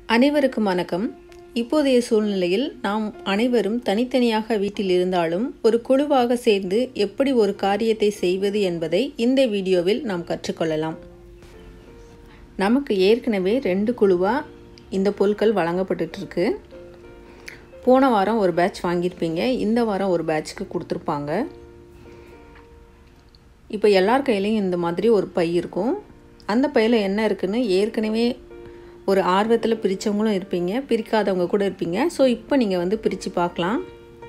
அனைவருக்கும் வணக்கம் இப்போதைய சூழ்நிலையில் நாம் அனைவரும் தனித்தனியாக வீட்டில் இருந்தாலும் ஒரு குழுவாக சேர்ந்து எப்படி ஒரு காரியத்தை செய்வது என்பதை இந்த வீடியோவில் நாம் கற்றுக்கொள்ளலாம் நமக்கு ஏற்கனவே ரெண்டு குழுவாக இந்த பொருட்கள் வழங்கப்பட்டுட்டு இருக்கு போன வாரம் ஒரு பேட்ச் வாங்கியிருப்பீங்க இந்த வாரம் ஒரு பேட்ச்க்கு கொடுத்துருப்பாங்க இப்போ எல்லார் கையிலையும் இந்த மாதிரி ஒரு பை இருக்கும் அந்த பையில் என்ன இருக்குன்னு ஏற்கனவே ஒரு ஆர்வத்தில் பிரித்தவங்களும் இருப்பீங்க பிரிக்காதவங்க கூட இருப்பீங்க ஸோ இப்போ நீங்கள் வந்து பிரித்து பார்க்கலாம்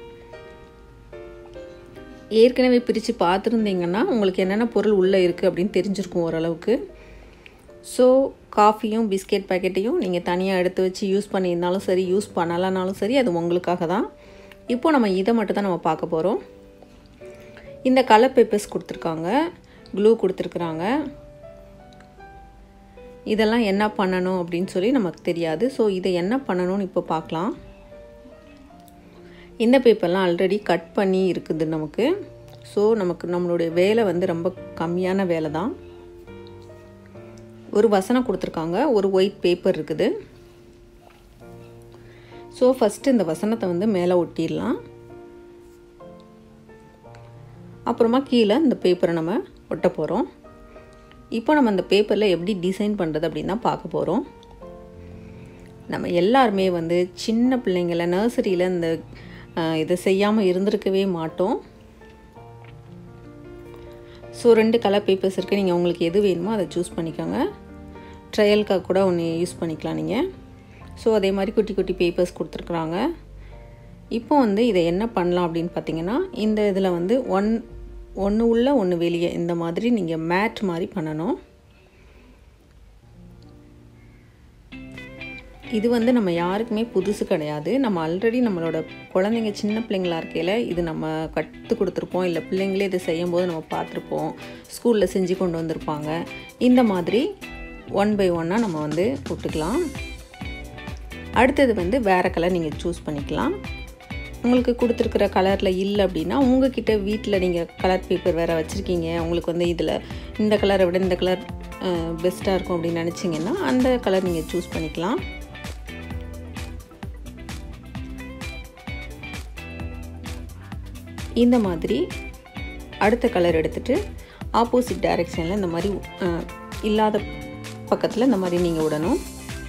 ஏற்கனவே பிரித்து பார்த்துருந்தீங்கன்னா உங்களுக்கு என்னென்ன பொருள் உள்ளே இருக்குது அப்படின்னு தெரிஞ்சிருக்கும் ஓரளவுக்கு ஸோ காஃபியும் பிஸ்கெட் பேக்கெட்டையும் நீங்கள் தனியாக எடுத்து வச்சு யூஸ் பண்ணியிருந்தாலும் சரி யூஸ் பண்ணலனாலும் சரி அது உங்களுக்காக தான் இப்போ நம்ம இதை மட்டும் தான் நம்ம பார்க்க போகிறோம் இந்த கலர் பேப்பர்ஸ் கொடுத்துருக்காங்க க்ளூ கொடுத்துருக்குறாங்க இதெல்லாம் என்ன பண்ணணும் அப்படின்னு சொல்லி நமக்கு தெரியாது ஸோ இதை என்ன பண்ணணும்னு இப்போ பார்க்கலாம் இந்த பேப்பர்லாம் ஆல்ரெடி கட் பண்ணி இருக்குது நமக்கு ஸோ நமக்கு நம்மளுடைய வேலை வந்து ரொம்ப கம்மியான வேலை தான் ஒரு வசனம் கொடுத்துருக்காங்க ஒரு ஒயிட் பேப்பர் இருக்குது ஸோ ஃபஸ்ட்டு இந்த வசனத்தை வந்து மேலே ஒட்டிடலாம் அப்புறமா கீழே இந்த பேப்பரை நம்ம ஒட்ட போகிறோம் இப்போ நம்ம அந்த பேப்பரில் எப்படி டிசைன் பண்ணுறது அப்படின்னு தான் பார்க்க போகிறோம் நம்ம எல்லாருமே வந்து சின்ன பிள்ளைங்கள நர்சரியில் இந்த இதை செய்யாமல் இருந்திருக்கவே மாட்டோம் ஸோ ரெண்டு கலர் பேப்பர்ஸ் இருக்குது நீங்கள் உங்களுக்கு எது வேணுமோ அதை சூஸ் பண்ணிக்கோங்க ட்ரையலுக்காக கூட ஒன்று யூஸ் பண்ணிக்கலாம் நீங்கள் ஸோ அதே மாதிரி குட்டி குட்டி பேப்பர்ஸ் கொடுத்துருக்குறாங்க இப்போ வந்து இதை என்ன பண்ணலாம் அப்படின்னு பார்த்தீங்கன்னா இந்த இதில் வந்து ஒன் ஒன்று உள்ள ஒன்று வெளியே இந்த மாதிரி நீங்கள் மேட் மாதிரி பண்ணணும் இது வந்து நம்ம யாருக்குமே புதுசு கிடையாது நம்ம ஆல்ரெடி நம்மளோட குழந்தைங்க சின்ன பிள்ளைங்களா இருக்கையில் இது நம்ம கற்றுக் கொடுத்துருப்போம் இல்லை பிள்ளைங்களே இதை செய்யும் போது நம்ம பார்த்துருப்போம் ஸ்கூலில் செஞ்சு கொண்டு வந்திருப்பாங்க இந்த மாதிரி ஒன் பை ஒன்னாக நம்ம வந்து விட்டுக்கலாம் அடுத்தது வந்து வேறு கலர் நீங்கள் சூஸ் பண்ணிக்கலாம் உங்களுக்கு கொடுத்துருக்குற கலரில் இல்லை அப்படின்னா உங்ககிட்ட வீட்டில் நீங்கள் கலர் பேப்பர் வேறு வச்சுருக்கீங்க உங்களுக்கு வந்து இதில் இந்த கலரை விட இந்த கலர் பெஸ்ட்டாக இருக்கும் அப்படின்னு நினச்சிங்கன்னா அந்த கலர் நீங்கள் சூஸ் பண்ணிக்கலாம் இந்த மாதிரி அடுத்த கலர் எடுத்துகிட்டு ஆப்போசிட் டைரெக்ஷனில் இந்த மாதிரி இல்லாத பக்கத்தில் இந்த மாதிரி நீங்கள் விடணும்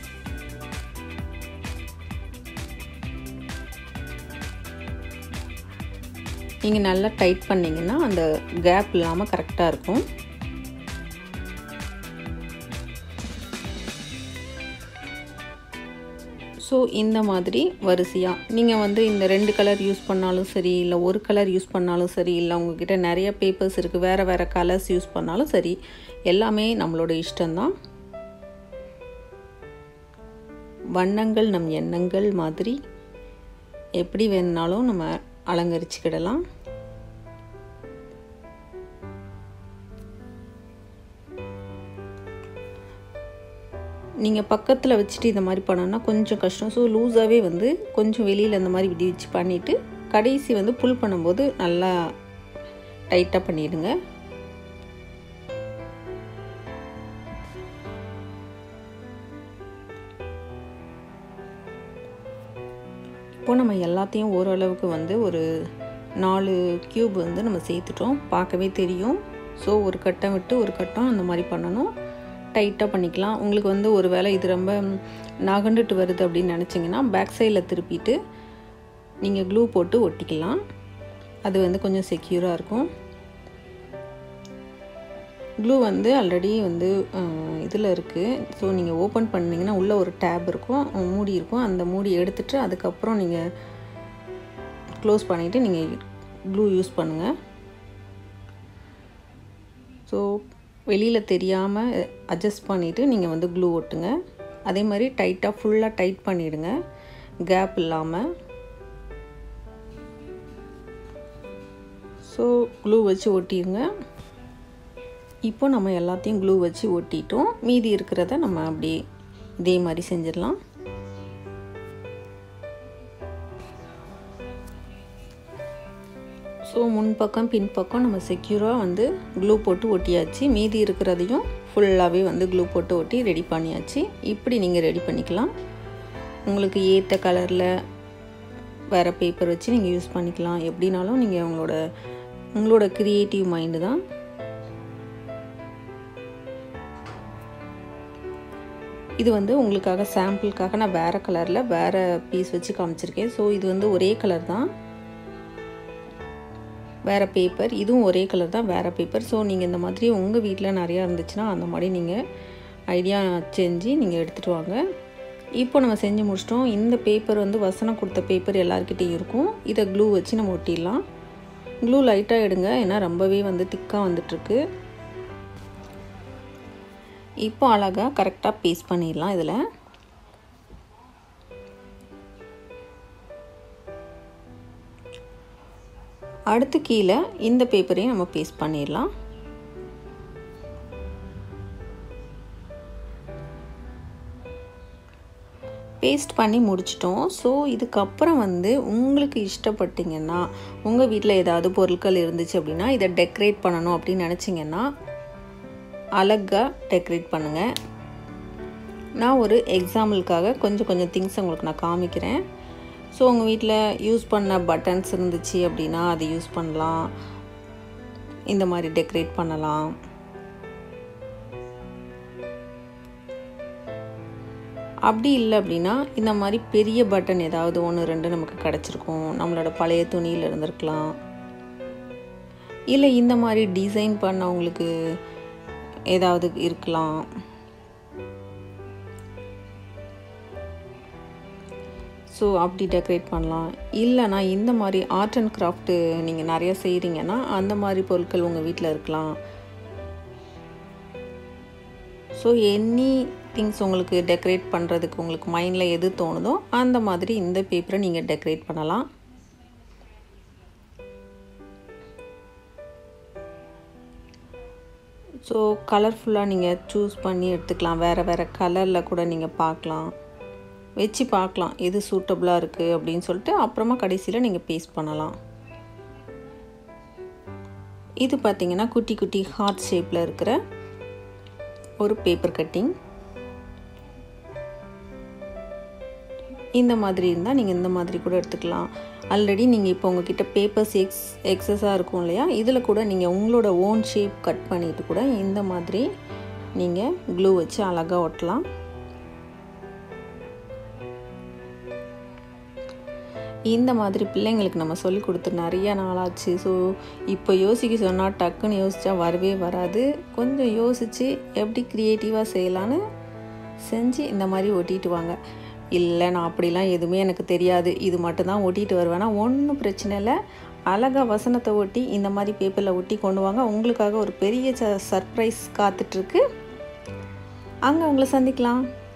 நீங்கள் நல்லா டைட் பண்ணிங்கன்னா அந்த கேப் இல்லாமல் கரெக்டாக இருக்கும் ஸோ இந்த மாதிரி வரிசையாக நீங்கள் வந்து இந்த ரெண்டு கலர் யூஸ் பண்ணாலும் சரி இல்லை ஒரு கலர் யூஸ் பண்ணாலும் சரி இல்லை உங்ககிட்ட நிறைய பேப்பர்ஸ் இருக்குது வேறு வேறு கலர்ஸ் யூஸ் பண்ணாலும் சரி எல்லாமே நம்மளோட இஷ்டம்தான் வண்ணங்கள் நம் எண்ணங்கள் மாதிரி எப்படி வேணுனாலும் நம்ம அலங்கரிச்சுக்கிடலாம் நீங்கள் பக்கத்தில் வச்சுட்டு இந்த மாதிரி பண்ணோன்னா கொஞ்சம் கஷ்டம் ஸோ லூஸாகவே வந்து கொஞ்சம் வெளியில் இந்த மாதிரி விடி வச்சு பண்ணிவிட்டு கடைசி வந்து புல் பண்ணும்போது நல்லா டைட்டாக பண்ணிடுங்க இப்போ நம்ம எல்லாத்தையும் ஓரளவுக்கு வந்து ஒரு நாலு க்யூப் வந்து நம்ம சேர்த்துட்டோம் பார்க்கவே தெரியும் ஸோ ஒரு கட்டம் விட்டு ஒரு கட்டம் அந்த மாதிரி பண்ணணும் டைட்டாக பண்ணிக்கலாம் உங்களுக்கு வந்து ஒரு வேளை இது ரொம்ப நகண்டுட்டு வருது அப்படின்னு நினச்சிங்கன்னா பேக் சைடில் திருப்பிட்டு நீங்கள் க்ளூ போட்டு ஒட்டிக்கலாம் அது வந்து கொஞ்சம் செக்யூராக இருக்கும் க்ளூ வந்து ஆல்ரெடி வந்து இதில் இருக்குது ஸோ நீங்கள் ஓப்பன் பண்ணிங்கன்னா உள்ளே ஒரு டேப் இருக்கும் மூடி இருக்கும் அந்த மூடி எடுத்துகிட்டு அதுக்கப்புறம் நீங்கள் க்ளோஸ் பண்ணிவிட்டு நீங்கள் க்ளூ யூஸ் பண்ணுங்கள் ஸோ வெளியில் தெரியாமல் அட்ஜஸ்ட் பண்ணிவிட்டு நீங்கள் வந்து க்ளூ ஒட்டுங்க அதே மாதிரி டைட்டாக ஃபுல்லாக டைட் பண்ணிவிடுங்க கேப் இல்லாமல் ஸோ க்ளூ வச்சு ஒட்டிடுங்க இப்போ நம்ம எல்லாத்தையும் க்ளூ வச்சு ஒட்டிட்டோம் மீதி இருக்கிறத நம்ம அப்படியே இதே மாதிரி செஞ்சிடலாம் ஸோ முன்பக்கம் பின்பக்கம் நம்ம செக்யூராக வந்து க்ளூ போட்டு ஒட்டியாச்சு மீதி இருக்கிறதையும் ஃபுல்லாகவே வந்து க்ளூ போட்டு ஒட்டி ரெடி பண்ணியாச்சு இப்படி நீங்கள் ரெடி பண்ணிக்கலாம் உங்களுக்கு ஏற்ற கலரில் வேறு பேப்பர் வச்சு நீங்கள் யூஸ் பண்ணிக்கலாம் எப்படினாலும் நீங்கள் உங்களோட உங்களோட க்ரியேட்டிவ் மைண்டு தான் இது வந்து உங்களுக்காக சாம்பிளுக்காக நான் வேறு கலரில் வேறு பீஸ் வச்சு காமிச்சிருக்கேன் ஸோ இது வந்து ஒரே கலர் தான் வேறு பேப்பர் இதுவும் ஒரே கலர் தான் வேறு பேப்பர் ஸோ நீங்கள் இந்த மாதிரி உங்கள் வீட்டில் நிறையா இருந்துச்சுன்னா அந்த மாதிரி நீங்கள் ஐடியா செஞ்சு நீங்கள் எடுத்துகிட்டு வாங்க இப்போ நம்ம செஞ்சு முடிச்சிட்டோம் இந்த பேப்பர் வந்து வசனம் கொடுத்த பேப்பர் எல்லாருக்கிட்டேயும் இருக்கும் இதை க்ளூ வச்சு நம்ம ஒட்டிடலாம் க்ளூ லைட்டாக எடுங்க ஏன்னா ரொம்பவே வந்து திக்காக வந்துட்டுருக்கு இப்போ அழகாக கரெக்டாக பேஸ்ட் பண்ணிடலாம் இதில் அடுத்து கீழே இந்த பேப்பரையும் நம்ம பேஸ்ட் பண்ணிடலாம் பேஸ்ட் பண்ணி முடிச்சிட்டோம் ஸோ இதுக்கப்புறம் வந்து உங்களுக்கு இஷ்டப்பட்டீங்கன்னா உங்கள் வீட்டில் ஏதாவது பொருட்கள் இருந்துச்சு அப்படின்னா இதை டெக்கரேட் பண்ணணும் அப்படின்னு நினச்சிங்கன்னா அழகாக டெக்கரேட் பண்ணுங்கள் நான் ஒரு எக்ஸாம்பிளுக்காக கொஞ்சம் கொஞ்சம் திங்ஸ் உங்களுக்கு நான் காமிக்கிறேன் ஸோ உங்கள் வீட்டில் யூஸ் பண்ண பட்டன்ஸ் இருந்துச்சு அப்படின்னா அது யூஸ் பண்ணலாம் இந்த மாதிரி டெக்கரேட் பண்ணலாம் அப்படி இல்லை அப்படின்னா இந்த மாதிரி பெரிய பட்டன் ஏதாவது ஒன்று ரெண்டு நமக்கு கிடச்சிருக்கும் நம்மளோட பழைய துணியில் இருந்திருக்கலாம் இல்லை இந்த மாதிரி டிசைன் பண்ணவங்களுக்கு ஏதாவது இருக்கலாம் ஸோ அப்படி டெக்கரேட் பண்ணலாம் இல்லைனா இந்த மாதிரி ஆர்ட் அண்ட் கிராஃப்ட்டு நீங்கள் நிறைய செய்கிறீங்கன்னா அந்த மாதிரி பொருட்கள் உங்கள் வீட்டில் இருக்கலாம் ஸோ எனி திங்ஸ் உங்களுக்கு டெக்கரேட் பண்ணுறதுக்கு உங்களுக்கு மைண்டில் எது தோணுதோ அந்த மாதிரி இந்த பேப்பரை நீங்கள் டெக்கரேட் பண்ணலாம் ஸோ கலர்ஃபுல்லாக நீங்கள் சூஸ் பண்ணி எடுத்துக்கலாம் வேறு வேறு கலரில் கூட நீங்கள் பார்க்கலாம் வச்சு பார்க்கலாம் எது சூட்டபுளாக இருக்குது அப்படின்னு சொல்லிட்டு அப்புறமா கடைசியில் நீங்கள் பேஸ்ட் பண்ணலாம் இது பார்த்திங்கன்னா குட்டி குட்டி ஹார்ட் ஷேப்பில் இருக்கிற ஒரு பேப்பர் கட்டிங் இந்த மாதிரி இருந்தால் நீங்கள் இந்த மாதிரி கூட எடுத்துக்கலாம் ஆல்ரெடி நீங்கள் இப்போ உங்ககிட்ட பேப்பர்ஸ் எக்ஸ் எக்ஸஸாக இருக்கும் இல்லையா இதில் கூட நீங்கள் உங்களோட ஓன் ஷேப் கட் பண்ணிவிட்டு கூட இந்த மாதிரி நீங்கள் க்ளூ வச்சு அழகாக ஒட்டலாம் இந்த மாதிரி பிள்ளைங்களுக்கு நம்ம சொல்லி கொடுத்து நிறைய நாளாச்சு ஸோ இப்போ யோசிக்க சொன்னால் டக்குன்னு யோசித்தா வரவே வராது கொஞ்சம் யோசித்து எப்படி க்ரியேட்டிவாக செய்யலான்னு செஞ்சு இந்த மாதிரி ஒட்டிட்டு வாங்க இல்லை நான் அப்படிலாம் எதுவுமே எனக்கு தெரியாது இது மட்டும்தான் ஒட்டிட்டு வருவேன்னா ஒன்றும் பிரச்சனை இல்லை அழகாக வசனத்தை ஒட்டி இந்த மாதிரி பேப்பரில் ஒட்டி கொண்டு வாங்க உங்களுக்காக ஒரு பெரிய ச சர்ப்ரைஸ் காத்துட்ருக்கு அங்கே உங்களை சந்திக்கலாம்